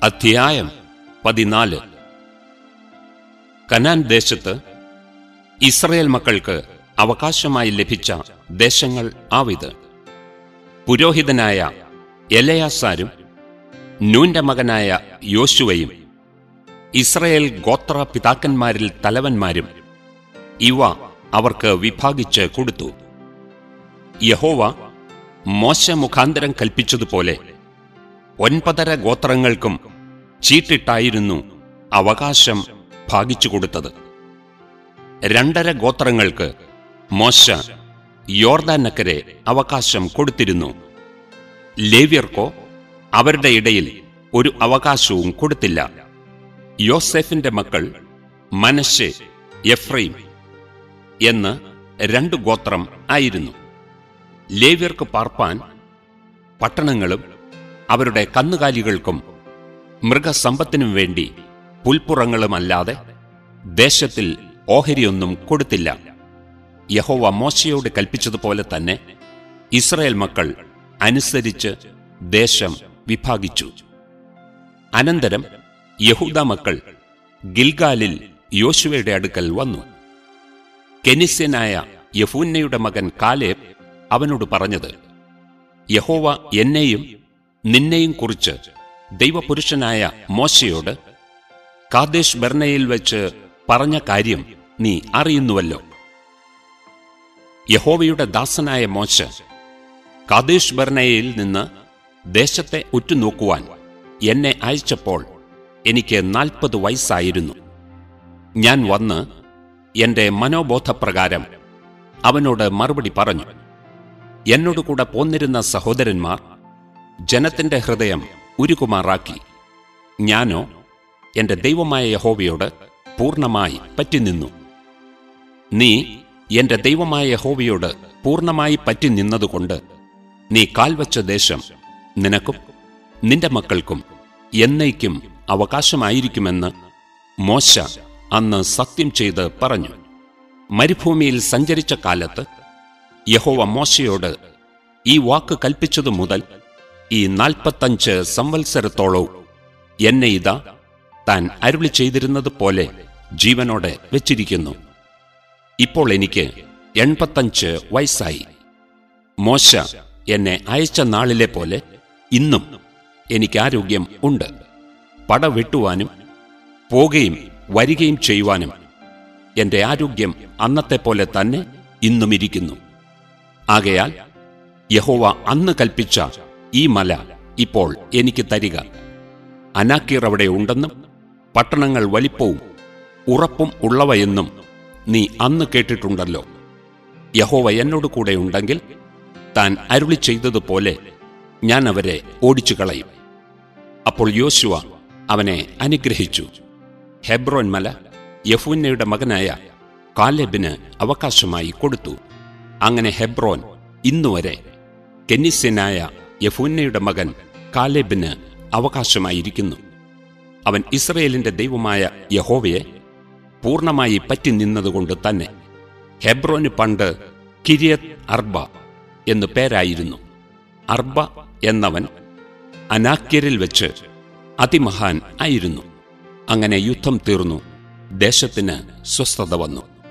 അധ്യായം പതിനാല് കനാൻ ദേശത്ത് ഇസ്രയേൽ മക്കൾക്ക് അവകാശമായി ലഭിച്ച ദേശങ്ങൾ ആവിത് പുരോഹിതനായ എലയാസാരും നൂന്റെ മകനായ യോശുവയും ഇസ്രയേൽ ഗോത്ര പിതാക്കന്മാരിൽ തലവന്മാരും ഇവ അവർക്ക് വിഭാഗിച്ച് കൊടുത്തു യഹോവ മോശ മുഖാന്തരം കൽപ്പിച്ചതുപോലെ ഒൻപതര ഗോത്രങ്ങൾക്കും ചീട്ടിട്ടായിരുന്നു അവകാശം ഭാഗിച്ചു കൊടുത്തത് രണ്ടര ഗോത്രങ്ങൾക്ക് മോശ യോർദാനക്കരെ അവകാശം കൊടുത്തിരുന്നു ലേവ്യർക്കോ അവരുടെ ഇടയിൽ ഒരു അവകാശവും കൊടുത്തില്ല യോസെഫിന്റെ മക്കൾ മനശ്ശെ എഫ്രൈം എന്ന് രണ്ട് ഗോത്രം ആയിരുന്നു ലേവ്യർക്ക് പാർപ്പാൻ പട്ടണങ്ങളും അവരുടെ കന്നുകാലികൾക്കും മൃഗസമ്പത്തിനും വേണ്ടി പുൽപ്പുറങ്ങളുമല്ലാതെ ദേശത്തിൽ ഓഹരിയൊന്നും കൊടുത്തില്ല യഹോവ മോശയോട് കൽപ്പിച്ചതുപോലെ തന്നെ ഇസ്രയേൽ മക്കൾ അനുസരിച്ച് ദേശം വിഭാഗിച്ചു അനന്തരം യഹൂദ മക്കൾ ഗിൽഗാലിൽ യോശുവയുടെ അടുക്കൽ വന്നു കെനിസ്യനായ യഫൂന്നയുടെ മകൻ കാലേബ് അവനോട് പറഞ്ഞത് യഹോവ എന്നെയും നിന്നെയും കുറിച്ച് ദൈവപുരുഷനായ മോശയോട് കാദേശ് ബർണയിൽ വെച്ച് പറഞ്ഞ കാര്യം നീ അറിയുന്നുവല്ലോ യഹോവയുടെ ദാസനായ മോശ കാദേശ് ബർണയിൽ നിന്ന് ദേശത്തെ ഉറ്റുനോക്കുവാൻ എന്നെ അയച്ചപ്പോൾ എനിക്ക് നാൽപ്പത് വയസ്സായിരുന്നു ഞാൻ വന്ന് എന്റെ മനോബോധപ്രകാരം അവനോട് മറുപടി പറഞ്ഞു എന്നോട് കൂടെ പോന്നിരുന്ന സഹോദരന്മാർ ജനത്തിന്റെ ഹൃദയം ഉരുകുമാറാക്കി ഞാനോ എന്റെ ദൈവമായ യഹോവയോട് പൂർണ്ണമായി പറ്റിനിന്നു നീ എന്റെ ദൈവമായ യഹോവയോട് പൂർണ്ണമായി പറ്റി നിന്നതുകൊണ്ട് നീ കാൽവച്ച ദേശം നിനക്കും നിന്റെ മക്കൾക്കും എന്നേക്കും അവകാശമായിരിക്കുമെന്ന് മോശ അന്ന് സത്യം ചെയ്ത് പറഞ്ഞു മരുഭൂമിയിൽ സഞ്ചരിച്ച കാലത്ത് യഹോവ മോശയോട് ഈ വാക്ക് കൽപ്പിച്ചതു മുതൽ ഈ നാൽപ്പത്തഞ്ച് സംവത്സരത്തോളവും എന്നെ ഇതാ താൻ അരുളി ചെയ്തിരുന്നത് പോലെ ജീവനോടെ വെച്ചിരിക്കുന്നു ഇപ്പോൾ എനിക്ക് എൺപത്തഞ്ച് വയസ്സായി മോശ എന്നെ അയച്ച നാളിലെ പോലെ ഇന്നും എനിക്ക് ആരോഗ്യം ഉണ്ട് പട വെട്ടുവാനും പോകുകയും വരികയും ചെയ്യുവാനും എന്റെ ആരോഗ്യം അന്നത്തെ പോലെ തന്നെ ഇന്നും ഇരിക്കുന്നു ആകയാൽ യഹോവ അന്ന് കൽപ്പിച്ച ഈ മല ഇപ്പോൾ എനിക്ക് തരിക അനാക്കീർ അവിടെ ഉണ്ടെന്നും പട്ടണങ്ങൾ വലിപ്പവും ഉറപ്പും ഉള്ളവയെന്നും നീ അന്ന് കേട്ടിട്ടുണ്ടല്ലോ യഹോവ എന്നോട് കൂടെ ഉണ്ടെങ്കിൽ താൻ അരുളി ചെയ്തതുപോലെ ഞാൻ അവരെ ഓടിച്ചു കളയും അപ്പോൾ യോശുവ അവനെ അനുഗ്രഹിച്ചു ഹെബ്രോൻ മല യഫൂന്നയുടെ മകനായ കാലെബിന് അവകാശമായി കൊടുത്തു അങ്ങനെ ഹെബ്രോൻ ഇന്നുവരെ കെന്നിസ്യനായ യഫൂന്നയുടെ മകൻ കാലെബിന് അവകാശമായിരിക്കുന്നു അവൻ ഇസ്രയേലിന്റെ ദൈവമായ യഹോവയെ പൂർണ്ണമായി പറ്റി നിന്നതുകൊണ്ട് തന്നെ ഹെബ്രോന് പണ്ട് കിരിയത് അർബ എന്നു പേരായിരുന്നു അർബ എന്നവൻ അനാക്യരിൽ വെച്ച് അതിമഹാൻ ആയിരുന്നു അങ്ങനെ യുദ്ധം തീർന്നു ദേശത്തിന് സ്വസ്ഥത വന്നു